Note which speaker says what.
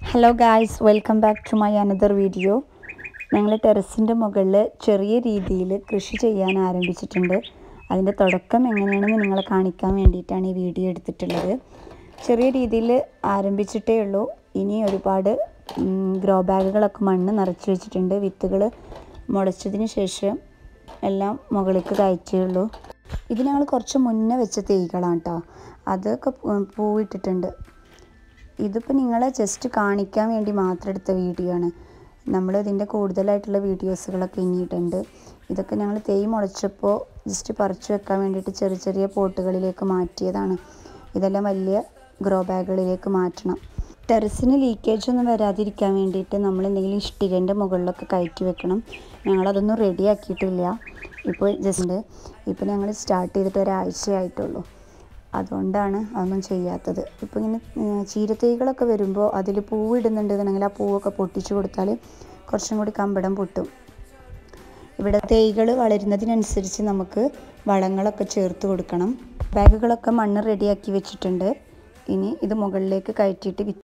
Speaker 1: hello guys welcome back to my another video ഞങ്ങൾ ടെറസിൻ്റെ മുകളിൽ ചെറിയ രീതിയിൽ കൃഷി ചെയ്യാൻ ആരംഭിച്ചിട്ടുണ്ട് അതിൻ്റെ തുടക്കം എങ്ങനെയാണെന്ന് നിങ്ങളെ കാണിക്കാൻ വേണ്ടിയിട്ടാണ് ഈ വീഡിയോ എടുത്തിട്ടുള്ളത് ചെറിയ രീതിയിൽ ആരംഭിച്ചിട്ടേ ഉള്ളൂ ഇനി ഒരുപാട് ഗ്രോ ബാഗുകളൊക്കെ മണ്ണ് നിറച്ച് വെച്ചിട്ടുണ്ട് വിത്തുകൾ മുളച്ചതിന് ശേഷം എല്ലാം മുകളിലേക്ക് കയറ്റേ ഉള്ളൂ ഇത് ഞങ്ങൾ കുറച്ച് മുന്നേ വെച്ച തൈകളാണ് കേട്ടോ അതൊക്കെ പൂ- പൂവിട്ടിട്ടുണ്ട് ഇതിപ്പോൾ നിങ്ങളെ ജസ്റ്റ് കാണിക്കാൻ വേണ്ടി മാത്രം എടുത്ത വീഡിയോ ആണ് നമ്മൾ ഇതിൻ്റെ കൂടുതലായിട്ടുള്ള വീഡിയോസുകളൊക്കെ ഇനിയിട്ടുണ്ട് ഇതൊക്കെ ഞങ്ങൾ തൈ മുളച്ചപ്പോൾ ജസ്റ്റ് പറിച്ചു വെക്കാൻ വേണ്ടിയിട്ട് ചെറിയ ചെറിയ പോട്ടുകളിലേക്ക് മാറ്റിയതാണ് ഇതെല്ലാം വലിയ ഗ്രോ ബാഗുകളിലേക്ക് മാറ്റണം ടെറസിന് ലീക്കേജ് ഒന്നും വരാതിരിക്കാൻ വേണ്ടിയിട്ട് നമ്മൾ എന്തെങ്കിലും ഇഷ്ടികൻ്റെ മുകളിലൊക്കെ കയറ്റി വെക്കണം ഞങ്ങളതൊന്നും റെഡി ആക്കിയിട്ടില്ല ഇപ്പോൾ ജസ്റ്റ് ഇപ്പോൾ ഞങ്ങൾ സ്റ്റാർട്ട് ചെയ്തിട്ട് ഒരാഴ്ചയായിട്ടുള്ളൂ അതുകൊണ്ടാണ് അതൊന്നും ചെയ്യാത്തത് ഇപ്പോൾ ഇങ്ങനെ ഉം, ചീരത്തൈകളൊക്കെ വരുമ്പോൾ അതിൽ പൂവിടുന്നുണ്ടെന്നുണ്ടെങ്കിൽ ആ പൂവൊക്കെ പൊട്ടിച്ചു കൊടുത്താൽ കുറച്ചും കൂടി കമ്പടം പൊട്ടും ഇവിടെ തൈകൾ വളരുന്നതിനനുസരിച്ച് നമുക്ക് വളങ്ങളൊക്കെ ചേർത്ത് കൊടുക്കണം ബാഗുകളൊക്കെ മണ്ണ് റെഡിയാക്കി വെച്ചിട്ടുണ്ട് ഇനി ഇത് മുകളിലേക്ക് കയറ്റിയിട്ട് വി